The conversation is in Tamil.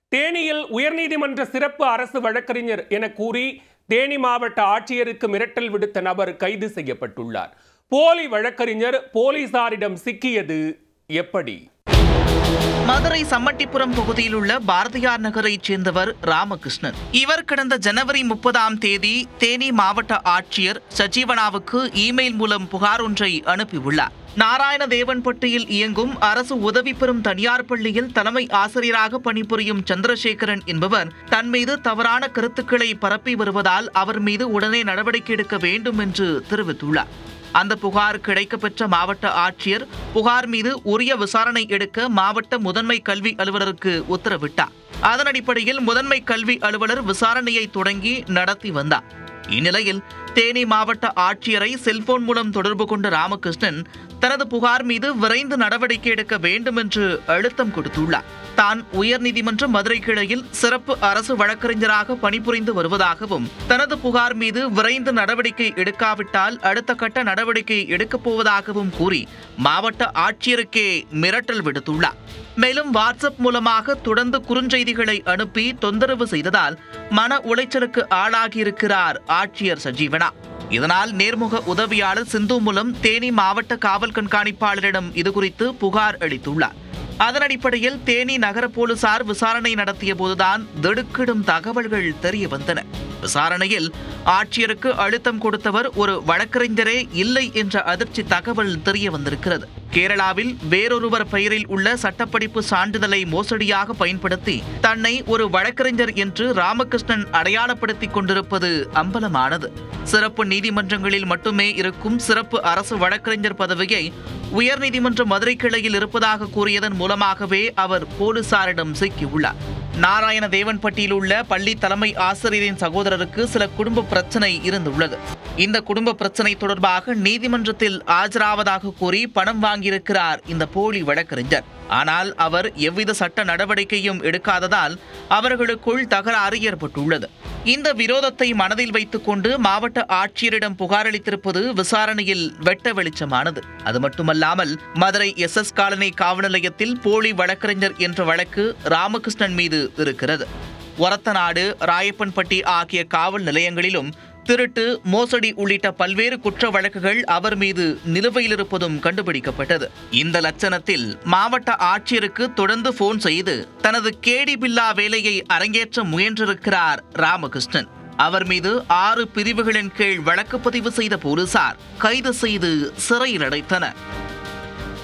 தேனியில் உயர்நீதிமன்ற சிறப்பு அரசு வழக்கறிஞர் என கூறி தேனி மாவட்ட ஆட்சியருக்கு மிரட்டல் விடுத்த நபர் கைது செய்யப்பட்டுள்ளார் போலி வழக்கறிஞர் போலீசாரிடம் சிக்கியது எப்படி மதுரை சம்மட்டிப்புரம் பகுதியில் உள்ள பாரதியார் நகரைச் சேர்ந்தவர் ராமகிருஷ்ணன் இவர் கடந்த ஜனவரி முப்பதாம் தேதி தேனி மாவட்ட ஆட்சியர் சஜீவனாவுக்கு இமெயில் மூலம் புகார் ஒன்றை அனுப்பியுள்ளார் நாராயண தேவன்பட்டியில் இயங்கும் அரசு உதவி பெறும் தனியார் பள்ளியில் தலைமை ஆசிரியராக பணிபுரியும் சந்திரசேகரன் என்பவர் தன் மீது தவறான கருத்துக்களை பரப்பி வருவதால் அவர் மீது உடனே நடவடிக்கை எடுக்க வேண்டும் என்று தெரிவித்துள்ளார் அந்த புகார் கிடைக்கப்பெற்ற மாவட்ட ஆட்சியர் புகார் மீது உரிய விசாரணை எடுக்க மாவட்ட முதன்மை கல்வி அலுவலருக்கு உத்தரவிட்டார் அதன் அடிப்படையில் முதன்மை கல்வி அலுவலர் விசாரணையை தொடங்கி நடத்தி வந்தார் இந்நிலையில் தேனி மாவட்ட ஆட்சியரை செல்போன் மூலம் தொடர்பு கொண்ட ராமகிருஷ்ணன் தனது புகார் மீது விரைந்து நடவடிக்கை எடுக்க வேண்டும் என்று அழுத்தம் கொடுத்துள்ளார் தான் உயர்நீதிமன்ற மதுரை கிளையில் சிறப்பு அரசு வழக்கறிஞராக பணிபுரிந்து வருவதாகவும் தனது புகார் மீது விரைந்து நடவடிக்கை எடுக்காவிட்டால் அடுத்த கட்ட நடவடிக்கை எடுக்கப் போவதாகவும் கூறி மாவட்ட ஆட்சியருக்கே மிரட்டல் விடுத்துள்ளார் மேலும் வாட்ஸ்அப் மூலமாக தொடர்ந்து குறுஞ்செய்திகளை அனுப்பி தொந்தரவு செய்ததால் மன உளைச்சலுக்கு ஆளாகியிருக்கிறார் ஆட்சியர் சஜீவனா இதனால் நேர்முக உதவியாளர் சிந்து மூலம் தேனி மாவட்ட காவல் கண்காணிப்பாளரிடம் இதுகுறித்து புகார் அளித்துள்ளார் அதன் அடிப்படையில் தேனி நகர போலீசார் விசாரணை நடத்திய போதுதான் திடுக்கிடும் தகவல்கள் தெரிய வந்தன விசாரணையில் ஆட்சியருக்கு அழுத்தம் கொடுத்தவர் ஒரு வழக்கறிஞரே இல்லை என்ற அதிர்ச்சி தகவல் தெரிய வந்திருக்கிறது கேரளாவில் வேறொருவர் பெயரில் உள்ள சட்டப்படிப்பு சான்றிதழை மோசடியாக பயன்படுத்தி தன்னை ஒரு வழக்கறிஞர் என்று ராமகிருஷ்ணன் அடையாளப்படுத்திக் கொண்டிருப்பது அம்பலமானது சிறப்பு நீதிமன்றங்களில் மட்டுமே இருக்கும் சிறப்பு அரசு வழக்கறிஞர் பதவியை உயர்நீதிமன்ற மதுரை கிளையில் இருப்பதாக கூறியதன் மூலமாகவே அவர் போலீசாரிடம் சிக்கியுள்ளார் நாராயண தேவன்பட்டியில் உள்ள பள்ளி தலைமை ஆசிரியரின் சகோதரருக்கு சில குடும்ப பிரச்சனை இருந்துள்ளது இந்த குடும்ப பிரச்சனை தொடர்பாக நீதிமன்றத்தில் ஆஜராவதாக கூறி பணம் வாங்கியிருக்கிறார் இந்த போலி வழக்கறிஞர் ஆனால் அவர் எவ்வித சட்ட நடவடிக்கையும் எடுக்காததால் அவர்களுக்குள் தகராறு ஏற்பட்டுள்ளது இந்த விரோதத்தை மனதில் வைத்துக்கொண்டு மாவட்ட ஆட்சியரிடம் புகாரளித்திருப்பது விசாரணையில் வெட்ட வெளிச்சமானது அது மட்டுமல்லாமல் மதுரை எஸ் எஸ் காலனி காவல் நிலையத்தில் போலி வழக்கறிஞர் என்ற வழக்கு ராமகிருஷ்ணன் மீது இருக்கிறது ஒரத்தநாடு ராயப்பன்பட்டி ஆகிய காவல் நிலையங்களிலும் திருட்டு மோசடி உள்ளிட்ட பல்வேறு குற்ற வழக்குகள் அவர் மீது நிலுவையில் இருப்பதும் கண்டுபிடிக்கப்பட்டது இந்த லட்சணத்தில் மாவட்ட ஆட்சியருக்கு தொடர்ந்து போன் செய்து தனது கேடி பில்லா வேலையை அரங்கேற்ற முயன்றிருக்கிறார் ராமகிருஷ்ணன் அவர் மீது ஆறு பிரிவுகளின் கீழ் வழக்கு பதிவு செய்த போலீசார் கைது செய்து சிறையில் அடைத்தனர்